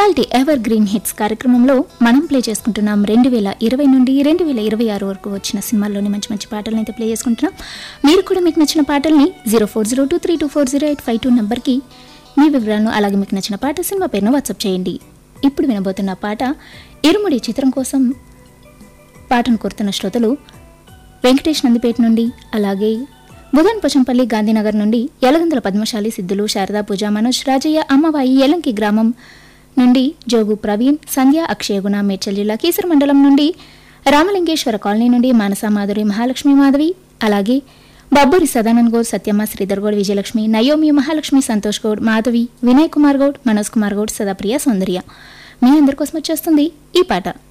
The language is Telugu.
ఇవాల్టి ఎవర్ గ్రీన్ హిట్స్ కార్యక్రమంలో మనం ప్లే చేసుకుంటున్నాం రెండు వేల ఇరవై నుండి రెండు వేల ఇరవై ఆరు వరకు వచ్చిన సినిమాల్లోని మంచి మంచి పాటలను అయితే ప్లే చేసుకుంటున్నాం మీరు కూడా మీకు నచ్చిన పాటల్ని zero four zero two three two four zero eight five two నెంబర్కి మీ వివరాలను అలాగే మీకు నచ్చిన పాట సినిమా పేరును వాట్సాప్ చేయండి ఇప్పుడు వినబోతున్న పాట ఇరుముడి చిత్రం కోసం పాటను కోరుతున్న శ్రోతలు వెంకటేష్ నందిపేట నుండి అలాగే బుధన్ పోచంపల్లి గాంధీనగర్ నుండి యలగందుల పద్మశాలి సిద్ధులు శారదా పూజ మనోజ్ రాజయ్య అమ్మవాయి యలంకి గ్రామం నుండి జోగు ప్రవీణ్ సంధ్య అక్షయగుణ మేడ్చల్ జిల్లా కీసర మండలం నుండి రామలింగేశ్వర కాలనీ నుండి మానస మాధురి మహాలక్ష్మి మాధవి అలాగే బబ్బూరి సదానంద్ గౌడ్ సత్యమ్మ శ్రీధర్ గౌడ్ విజయలక్ష్మి నయోమి మహాలక్ష్మి సంతోష్ గౌడ్ మాధవి వినయ్ కుమార్ గౌడ్ మనోజ్ కుమార్ గౌడ్ సదాప్రియ సౌందర్య మీ అందరి కోసం వచ్చేస్తుంది ఈ పాట